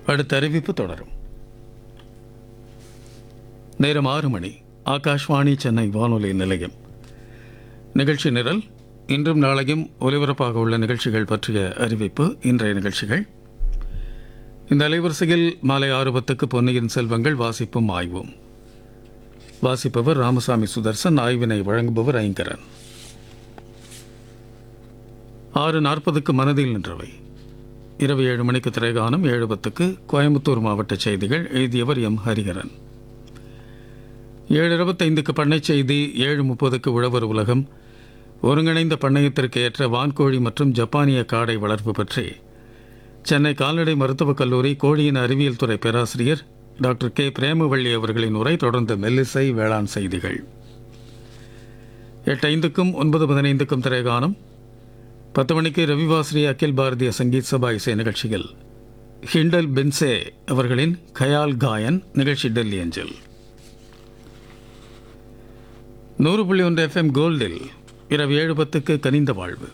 அடுத்த அறிவிப்பு தொடரும் நேரம் ஆறு மணி ஆகாஷ்வாணி சென்னை வானொலி நிலையம் நிகழ்ச்சி நிரல் இன்றும் நாளையும் ஒலிபரப்பாக உள்ள நிகழ்ச்சிகள் பற்றிய அறிவிப்பு இன்றைய நிகழ்ச்சிகள் இந்த அலைவரிசையில் மாலை ஆறு பத்துக்கு பொன்னியின் செல்வங்கள் வாசிப்பும் ஆய்வும் வாசிப்பவர் ராமசாமி சுதர்சன் ஆய்வினை வழங்குபவர் ஐங்கரன் ஆறு நாற்பதுக்கு மனதில் நின்றவை இரவு ஏழு மணிக்கு திரைகானம் ஏழு பத்துக்கு கோயம்புத்தூர் மாவட்ட செய்திகள் எழுதியவர் எம் ஹரிஹரன் ஏழு இருபத்தைந்துக்கு பண்ணை செய்தி ஏழு முப்பதுக்கு உழவர் உலகம் ஒருங்கிணைந்த பண்ணையத்திற்கு ஏற்ற வான்கோழி மற்றும் ஜப்பானிய காடை வளர்ப்பு பற்றி சென்னை கால்நடை மருத்துவக் கல்லூரி கோழியின் அறிவியல் துறை பேராசிரியர் டாக்டர் கே பிரேமவள்ளி அவர்களின் உரை தொடர்ந்து மெல்லிசை வேளாண் செய்திகள் எட்டு ஐந்துக்கும் ஒன்பது பதினைந்துக்கும் திரைகானம் பத்து மணிக்கு ரவிவாஸ்ரீ அகில் பாரதிய சங்கீத் சபா இசை நிகழ்ச்சியில் ஹிண்டல் பென்சே அவர்களின் கயால் காயன் நிகழ்ச்சி டெல்லி அஞ்சல் நூறு புள்ளி ஒன்று எஃப்எம் கோல்டில் இரவு ஏழு பத்துக்கு கனிந்த வாழ்வு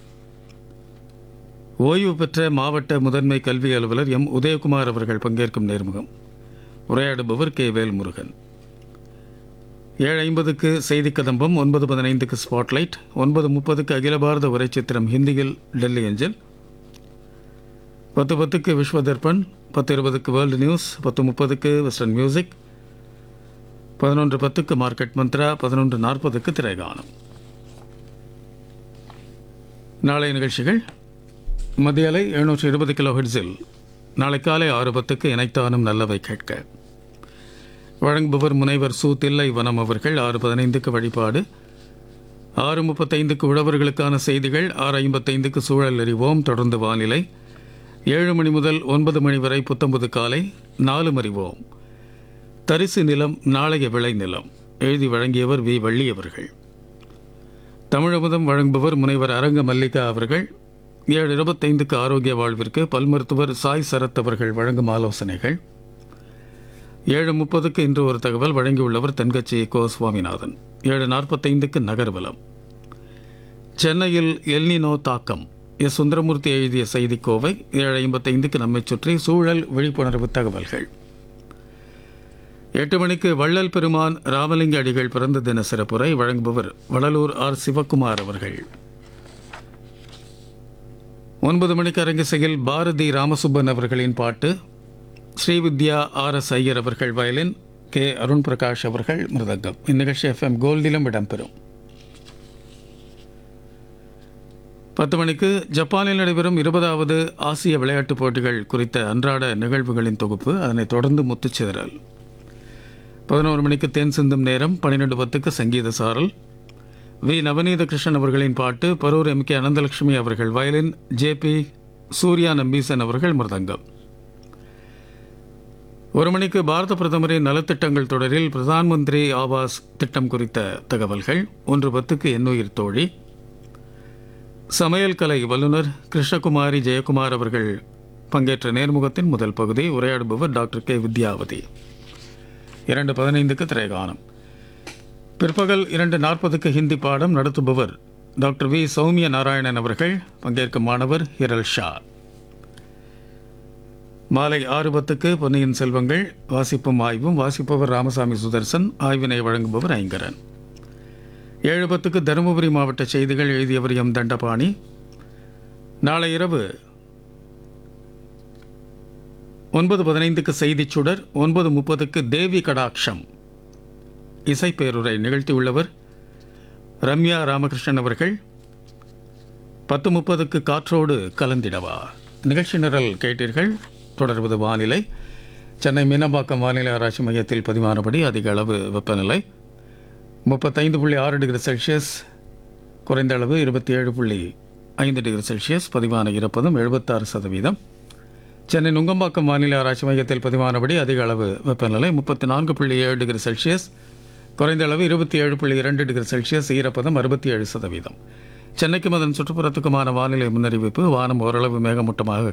ஓய்வு பெற்ற மாவட்ட முதன்மை கல்வி அலுவலர் எம் உதயகுமார் அவர்கள் பங்கேற்கும் நேர்முகம் உரையாடுபவர் கே வேல்முருகன் ஏழு ஐம்பதுக்கு செய்தி கதம்பம் ஒன்பது பதினைந்துக்கு ஸ்பாட்லைட் ஒன்பது முப்பதுக்கு அகில பாரத உரைச்சித்திரம் ஹிந்தியில் டெல்லி அஞ்சல் பத்து பத்துக்கு விஸ்வ தர்பன் பத்து இருபதுக்கு வேர்ல்டு நியூஸ் பத்து முப்பதுக்கு வெஸ்டர்ன் மியூசிக் பதினொன்று பத்துக்கு மார்க்கெட் மந்த்ரா பதினொன்று நாற்பதுக்கு திரைகானம் நாளைய நிகழ்ச்சிகள் மத்திய அலை எழுநூற்றி இருபது கிலோ ஹெட்ஸில் நாளை காலை ஆறு பத்துக்கு இணைத்தானும் நல்லவை கேட்க வழங்குபவர் முனைவர் சு தில்லை வனம் அவர்கள் ஆறு பதினைந்துக்கு வழிபாடு ஆறு முப்பத்தைந்துக்கு உழவர்களுக்கான செய்திகள் ஆறு ஐம்பத்தைந்துக்கு சூழல் அறிவோம் தொடர்ந்து வானிலை ஏழு மணி முதல் ஒன்பது மணி வரை புத்தம்பது காலை நாலு மறிவோம் தரிசு நிலம் நாளைய விளை நிலம் எழுதி வழங்கியவர் வி வள்ளி அவர்கள் தமிழமுதம் வழங்குபவர் முனைவர் அரங்க மல்லிகா அவர்கள் ஏழு இருபத்தைந்துக்கு ஆரோக்கிய வாழ்விற்கு பல் மருத்துவர் சாய் சரத் அவர்கள் வழங்கும் ஆலோசனைகள் ஏழு முப்பதுக்கு இன்று ஒரு தகவல் வழங்கியுள்ளவர் தென்கட்சி கோ சுவாமிநாதன் ஏழு நாற்பத்தைந்துக்கு நகர்வலம் சென்னையில் எல்னினோ தாக்கம் எஸ் சுந்தரமூர்த்தி எழுதிய செய்திக்கோவை ஏழு ஐம்பத்தைந்துக்கு நம்மை சுற்றி சூழல் விழிப்புணர்வு தகவல்கள் எட்டு மணிக்கு வள்ளல் பெருமான் ராமலிங்க அடிகள் பிறந்த தின சிறப்புரை வழங்குபவர் வடலூர் ஆர் சிவக்குமார் அவர்கள் ஒன்பது மணிக்கு அரங்கிசையில் பாரதி ராமசுப்பன் அவர்களின் பாட்டு ஸ்ரீவித்யா ஆர் எஸ் ஐயர் அவர்கள் வயலின் கே அருண் பிரகாஷ் அவர்கள் மிருதங்கம் இந்நிகழ்ச்சி எஃப்எம் கோல்டிலும் இடம்பெறும் பத்து மணிக்கு ஜப்பானில் நடைபெறும் இருபதாவது ஆசிய விளையாட்டுப் போட்டிகள் குறித்த அன்றாட நிகழ்வுகளின் தொகுப்பு அதனைத் தொடர்ந்து முத்துச்சிதறல் பதினோரு மணிக்கு தேன் சிந்தும் நேரம் பன்னிரெண்டு பத்துக்கு சங்கீத சாரல் வி நவநீத கிருஷ்ணன் அவர்களின் பாட்டு பரூர் எம் கே அனந்தலட்சுமி அவர்கள் violin J P Surya Nambisan அவர்கள் மிருதங்கம் ஒரு மணிக்கு பாரத பிரதமரின் நலத்திட்டங்கள் தொடரில் பிரதான் மந்திரி ஆவாஸ் திட்டம் குறித்த தகவல்கள் ஒன்று பத்துக்கு எண்ணுயிர் தோழி சமையல் கலை வல்லுநர் கிருஷ்ணகுமாரி ஜெயக்குமார் அவர்கள் பங்கேற்ற நேர்முகத்தின் முதல் பகுதி உரையாடுபவர் டாக்டர் கே வித்யாவதி இரண்டு பதினைந்துக்கு திரைகானம் பிற்பகல் இரண்டு நாற்பதுக்கு ஹிந்தி பாடம் நடத்துபவர் டாக்டர் வி சௌமிய நாராயணன் அவர்கள் பங்கேற்கும் மாணவர் ஹிரல் ஷா மாலை ஆறு பத்துக்கு பொன்னியின் செல்வங்கள் வாசிப்பும் ஆய்வும் வாசிப்பவர் ராமசாமி சுதர்சன் ஆய்வினை வழங்குபவர் ஐங்கரன் ஏழு பத்துக்கு தருமபுரி மாவட்ட செய்திகள் எழுதியவர் எம் தண்டபாணி நாளை இரவு ஒன்பது பதினைந்துக்கு செய்திச் சுடர் ஒன்பது முப்பதுக்கு தேவி கடாட்சம் இசைப்பேருரை நிகழ்த்தியுள்ளவர் ரம்யா ராமகிருஷ்ணன் அவர்கள் பத்து முப்பதுக்கு காற்றோடு கலந்திடவா நிகழ்ச்சி நிரல் கேட்டீர்கள் தொடர்வது வானிலை சென்னை மீனம்பாக்கம் வானிலை ஆராய்ச்சி மையத்தில் பதிவானபடி அதிக அளவு வெப்பநிலை முப்பத்தைந்து புள்ளி ஆறு டிகிரி செல்சியஸ் குறைந்த அளவு இருபத்தி ஏழு புள்ளி ஐந்து டிகிரி செல்சியஸ் பதிவான இருப்பதும் எழுபத்தாறு சதவீதம் சென்னை நுங்கம்பாக்கம் வானிலை ஆராய்ச்சி மையத்தில் பதிவானபடி அதிக அளவு வெப்பநிலை முப்பத்தி நான்கு புள்ளி ஏழு டிகிரி செல்சியஸ் குறைந்த அளவு இருபத்தி ஏழு புள்ளி இரண்டு டிகிரி செல்சியஸ் ஈரப்பதம் அறுபத்தி ஏழு சதவீதம் சென்னைக்கும் அதன் சுற்றுப்புறத்துக்குமான வானிலை முன்னறிவிப்பு வானம் ஓரளவு மேகமூட்டமாக